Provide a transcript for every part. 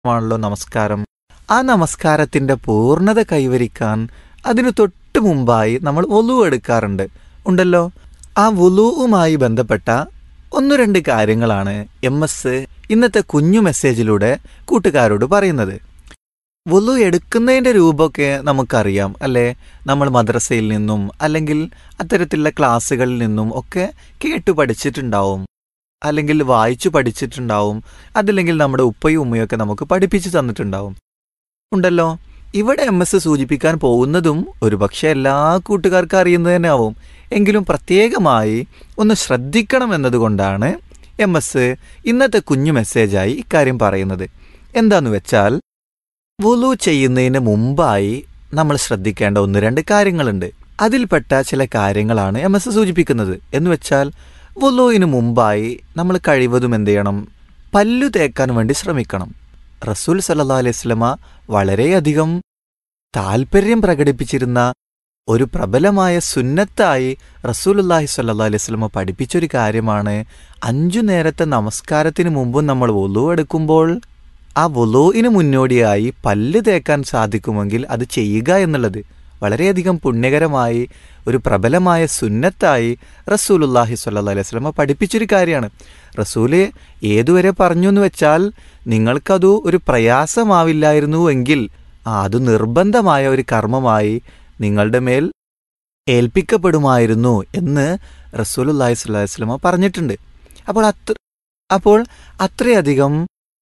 ആണല്ലോ നമസ്കാരം ആ നമസ്കാരത്തിന്റെ പൂർണ്ണത കൈവരിക്കാൻ അതിനു തൊട്ടു മുമ്പായി നമ്മൾ ഒലു എടുക്കാറുണ്ട് ഉണ്ടല്ലോ ആ വുലുവുമായി ബന്ധപ്പെട്ട ഒന്നു രണ്ട് കാര്യങ്ങളാണ് എം എസ് ഇന്നത്തെ കുഞ്ഞു മെസ്സേജിലൂടെ കൂട്ടുകാരോട് പറയുന്നത് വുലു എടുക്കുന്നതിന്റെ രൂപമൊക്കെ നമുക്കറിയാം അല്ലേ നമ്മൾ മദ്രസയിൽ നിന്നും അല്ലെങ്കിൽ അത്തരത്തിലുള്ള ക്ലാസ്സുകളിൽ നിന്നും ഒക്കെ കേട്ടു പഠിച്ചിട്ടുണ്ടാവും അല്ലെങ്കിൽ വായിച്ചു പഠിച്ചിട്ടുണ്ടാവും അതല്ലെങ്കിൽ നമ്മുടെ ഉപ്പയും ഉമ്മയും ഒക്കെ നമുക്ക് പഠിപ്പിച്ചു തന്നിട്ടുണ്ടാവും ഉണ്ടല്ലോ ഇവിടെ എം എസ് സൂചിപ്പിക്കാൻ പോകുന്നതും ഒരുപക്ഷെ എല്ലാ കൂട്ടുകാർക്കും അറിയുന്നത് തന്നെ ആവും എങ്കിലും പ്രത്യേകമായി ഒന്ന് ശ്രദ്ധിക്കണം എന്നതുകൊണ്ടാണ് എം എസ് ഇന്നത്തെ കുഞ്ഞു മെസ്സേജായി ഇക്കാര്യം പറയുന്നത് എന്താന്ന് വെച്ചാൽ വുലു ചെയ്യുന്നതിന് മുമ്പായി നമ്മൾ ശ്രദ്ധിക്കേണ്ട ഒന്ന് രണ്ട് കാര്യങ്ങളുണ്ട് അതിൽപ്പെട്ട ചില കാര്യങ്ങളാണ് എം എസ് സൂചിപ്പിക്കുന്നത് എന്ന് വെച്ചാൽ വുലുവിന് മുമ്പായി നമ്മൾ കഴിവതും എന്ത് ചെയ്യണം പല്ലു തേക്കാൻ വേണ്ടി ശ്രമിക്കണം റസൂൽ സല്ലാ അലൈഹി സ്വലമ വളരെയധികം താൽപ്പര്യം പ്രകടിപ്പിച്ചിരുന്ന ഒരു പ്രബലമായ സുന്നത്തായി റസൂലുല്ലാഹി സ്വല്ലാ അലൈഹി സ്വലമ പഠിപ്പിച്ചൊരു കാര്യമാണ് അഞ്ചു നേരത്തെ നമസ്കാരത്തിന് മുമ്പും നമ്മൾ വുലു എടുക്കുമ്പോൾ ആ വുലുവിന് മുന്നോടിയായി പല്ല് തേക്കാൻ സാധിക്കുമെങ്കിൽ അത് ചെയ്യുക എന്നുള്ളത് വളരെയധികം പുണ്യകരമായി ഒരു പ്രബലമായ സുന്നത്തായി റസൂലുല്ലാഹി സ്വല്ലാ അലൈഹി സ്വലമ പഠിപ്പിച്ചൊരു കാര്യമാണ് റസൂല് ഏതുവരെ പറഞ്ഞു എന്ന് വെച്ചാൽ നിങ്ങൾക്കതു ഒരു പ്രയാസമാവില്ലായിരുന്നു എങ്കിൽ ആ അത് നിർബന്ധമായ ഒരു കർമ്മമായി നിങ്ങളുടെ മേൽ ഏൽപ്പിക്കപ്പെടുമായിരുന്നു എന്ന് റസൂലുല്ലാഹി സ്വല്ലാ വസ്ലമ പറഞ്ഞിട്ടുണ്ട് അപ്പോൾ അത്ര അപ്പോൾ അത്രയധികം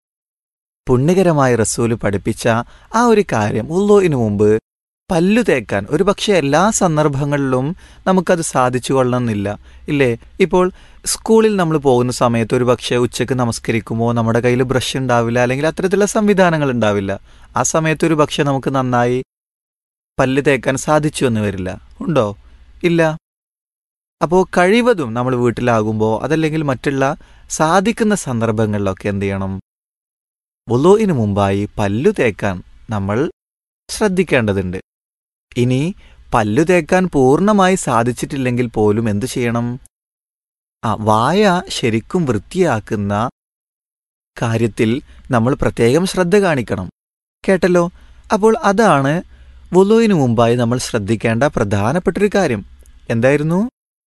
പുണ്യകരമായ റസൂല് പഠിപ്പിച്ച ആ ഒരു കാര്യം ഉള്ളോയിനു മുമ്പ് പല്ലു തേക്കാൻ ഒരു പക്ഷേ എല്ലാ സന്ദർഭങ്ങളിലും നമുക്കത് സാധിച്ചു കൊള്ളണമെന്നില്ല ഇല്ലേ ഇപ്പോൾ സ്കൂളിൽ നമ്മൾ പോകുന്ന സമയത്ത് ഒരു പക്ഷേ ഉച്ചയ്ക്ക് നമസ്കരിക്കുമ്പോൾ നമ്മുടെ കയ്യിൽ ബ്രഷ് ഉണ്ടാവില്ല അല്ലെങ്കിൽ അത്തരത്തിലുള്ള സംവിധാനങ്ങൾ ഉണ്ടാവില്ല ആ സമയത്ത് ഒരു പക്ഷേ നമുക്ക് നന്നായി പല്ല് തേക്കാൻ സാധിച്ചു എന്ന് വരില്ല ഉണ്ടോ ഇല്ല അപ്പോൾ കഴിവതും നമ്മൾ വീട്ടിലാകുമ്പോൾ അതല്ലെങ്കിൽ മറ്റുള്ള സാധിക്കുന്ന സന്ദർഭങ്ങളിലൊക്കെ എന്ത് ചെയ്യണം വുലോയിന് മുമ്പായി പല്ലു തേക്കാൻ നമ്മൾ ശ്രദ്ധിക്കേണ്ടതുണ്ട് ഇനി പല്ലു തേക്കാൻ പൂർണ്ണമായി സാധിച്ചിട്ടില്ലെങ്കിൽ പോലും എന്തു ചെയ്യണം ആ വായ ശരിക്കും വൃത്തിയാക്കുന്ന കാര്യത്തിൽ നമ്മൾ പ്രത്യേകം ശ്രദ്ധ കാണിക്കണം കേട്ടല്ലോ അപ്പോൾ അതാണ് വുലോയിന് മുമ്പായി നമ്മൾ ശ്രദ്ധിക്കേണ്ട പ്രധാനപ്പെട്ടൊരു കാര്യം എന്തായിരുന്നു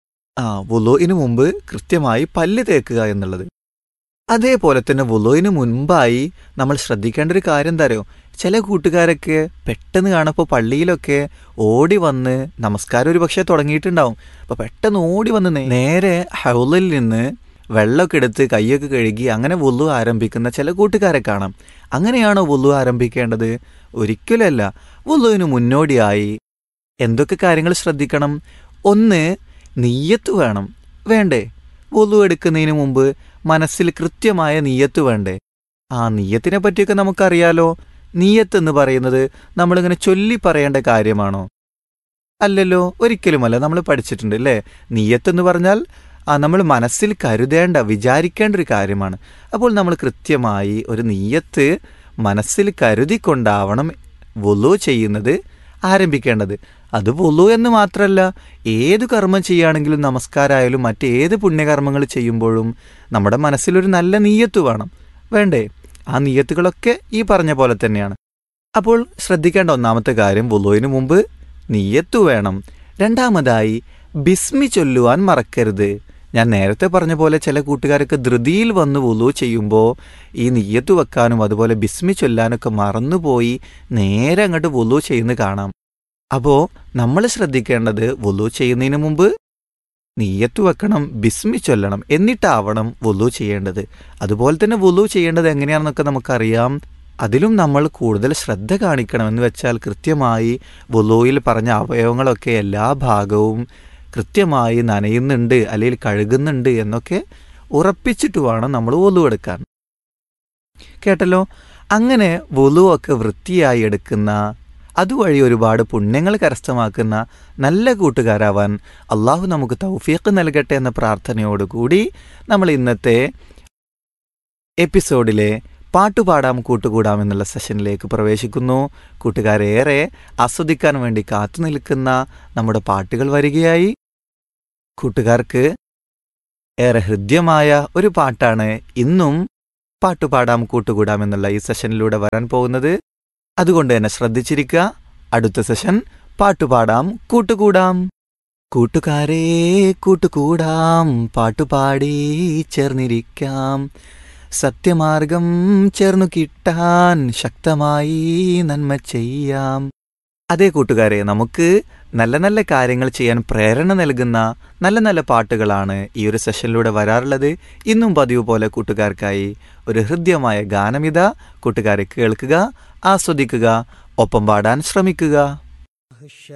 ആ വുലോയിന് മുമ്പ് കൃത്യമായി പല്ല് തേക്കുക എന്നുള്ളത് അതേപോലെ തന്നെ വുലോയിന് മുൻപായി നമ്മൾ ശ്രദ്ധിക്കേണ്ട ഒരു കാര്യം തരോ ചില കൂട്ടുകാരൊക്കെ പെട്ടെന്ന് കാണപ്പോൾ പള്ളിയിലൊക്കെ ഓടി വന്ന് നമസ്കാരം ഒരു പക്ഷേ തുടങ്ങിയിട്ടുണ്ടാവും അപ്പോൾ പെട്ടെന്ന് ഓടി വന്ന് നേരെ ഹൗലിൽ നിന്ന് വെള്ളമൊക്കെ എടുത്ത് കൈയൊക്കെ കഴുകി അങ്ങനെ വുളു ആരംഭിക്കുന്ന ചില കൂട്ടുകാരെ കാണാം അങ്ങനെയാണോ വുളു ആരംഭിക്കേണ്ടത് ഒരിക്കലല്ല വുളുവിന് മുന്നോടിയായി എന്തൊക്കെ കാര്യങ്ങൾ ശ്രദ്ധിക്കണം ഒന്ന് നീയത്ത് വേണം വേണ്ടേ വുളു എടുക്കുന്നതിന് മുമ്പ് മനസ്സിൽ കൃത്യമായ നീയത്ത് വേണ്ടേ ആ നീയത്തിനെ പറ്റിയൊക്കെ നമുക്കറിയാലോ നീയത്ത് എന്ന് പറയുന്നത് നമ്മളിങ്ങനെ ചൊല്ലി പറയേണ്ട കാര്യമാണോ അല്ലല്ലോ ഒരിക്കലുമല്ല നമ്മൾ പഠിച്ചിട്ടുണ്ട് അല്ലേ നീയത്ത് എന്ന് പറഞ്ഞാൽ ആ നമ്മൾ മനസ്സിൽ കരുതേണ്ട വിചാരിക്കേണ്ട ഒരു കാര്യമാണ് അപ്പോൾ നമ്മൾ കൃത്യമായി ഒരു നീയത്ത് മനസ്സിൽ കരുതിക്കൊണ്ടാവണം വുളു ചെയ്യുന്നത് ആരംഭിക്കേണ്ടത് അത് വുളു എന്ന് മാത്രമല്ല ഏത് കർമ്മം ചെയ്യുകയാണെങ്കിലും നമസ്കാരമായാലും മറ്റേത് പുണ്യകർമ്മങ്ങൾ ചെയ്യുമ്പോഴും നമ്മുടെ മനസ്സിലൊരു നല്ല നീയത്ത് വേണം വേണ്ടേ ആ നീയത്തുകളൊക്കെ ഈ പറഞ്ഞ പോലെ തന്നെയാണ് അപ്പോൾ ശ്രദ്ധിക്കേണ്ട ഒന്നാമത്തെ കാര്യം വുളുവിന് മുമ്പ് നീയത്തു വേണം രണ്ടാമതായി ബിസ്മി ചൊല്ലുവാൻ മറക്കരുത് ഞാൻ നേരത്തെ പറഞ്ഞ പോലെ ചില കൂട്ടുകാരൊക്കെ ധൃതിയിൽ വന്ന് വുളു ചെയ്യുമ്പോൾ ഈ നീയത്ത് വെക്കാനും അതുപോലെ ബിസ്മി ചൊല്ലാനൊക്കെ മറന്നുപോയി നേരെ അങ്ങോട്ട് വുളു ചെയ്യുന്ന കാണാം അപ്പോൾ നമ്മൾ ശ്രദ്ധിക്കേണ്ടത് വുളു ചെയ്യുന്നതിന് മുമ്പ് നീയത്ത് വെക്കണം ബിസ്മി ചൊല്ലണം എന്നിട്ടാവണം വുളു ചെയ്യേണ്ടത് അതുപോലെ തന്നെ വുളു ചെയ്യേണ്ടത് എങ്ങനെയാണെന്നൊക്കെ നമുക്കറിയാം അതിലും നമ്മൾ കൂടുതൽ ശ്രദ്ധ കാണിക്കണമെന്ന് വെച്ചാൽ കൃത്യമായി വുളുയിൽ പറഞ്ഞ അവയവങ്ങളൊക്കെ എല്ലാ ഭാഗവും കൃത്യമായി നനയുന്നുണ്ട് അല്ലെങ്കിൽ കഴുകുന്നുണ്ട് എന്നൊക്കെ ഉറപ്പിച്ചിട്ട് വേണം നമ്മൾ വുളു എടുക്കാൻ കേട്ടല്ലോ അങ്ങനെ വുളു ഒക്കെ വൃത്തിയായി എടുക്കുന്ന അതുവഴി ഒരുപാട് പുണ്യങ്ങൾ കരസ്ഥമാക്കുന്ന നല്ല കൂട്ടുകാരാവാൻ അള്ളാഹു നമുക്ക് തൗഫീഖ് നൽകട്ടെ എന്ന പ്രാർത്ഥനയോടുകൂടി നമ്മൾ ഇന്നത്തെ എപ്പിസോഡിലെ പാട്ടുപാടാം കൂട്ടുകൂടാം എന്നുള്ള സെഷനിലേക്ക് പ്രവേശിക്കുന്നു കൂട്ടുകാരേറെ ആസ്വദിക്കാൻ വേണ്ടി കാത്തു നിൽക്കുന്ന നമ്മുടെ പാട്ടുകൾ വരികയായി കൂട്ടുകാർക്ക് ഏറെ ഹൃദ്യമായ ഒരു പാട്ടാണ് ഇന്നും പാട്ടുപാടാം കൂട്ടുകൂടാം എന്നുള്ള ഈ സെഷനിലൂടെ വരാൻ പോകുന്നത് അതുകൊണ്ട് തന്നെ ശ്രദ്ധിച്ചിരിക്കുക അടുത്ത സെഷൻ പാട്ടുപാടാം കൂട്ടുകൂടാം കൂട്ടുകാരെ കൂട്ടുകൂടാം പാട്ടുപാടി ചേർന്നിരിക്കാം സത്യമാർഗം ചേർന്നു കിട്ടാൻ ശക്തമായി നന്മ ചെയ്യാം അതേ കൂട്ടുകാരെ നമുക്ക് നല്ല നല്ല കാര്യങ്ങൾ ചെയ്യാൻ പ്രേരണ നൽകുന്ന നല്ല നല്ല പാട്ടുകളാണ് ഈ ഒരു സെഷനിലൂടെ വരാറുള്ളത് ഇന്നും പതിവ് പോലെ കൂട്ടുകാർക്കായി ഒരു ഹൃദ്യമായ ഗാനമിത കൂട്ടുകാരെ കേൾക്കുക ആസ്വദിക്കുക ഒപ്പം പാടാൻ ശ്രമിക്കുക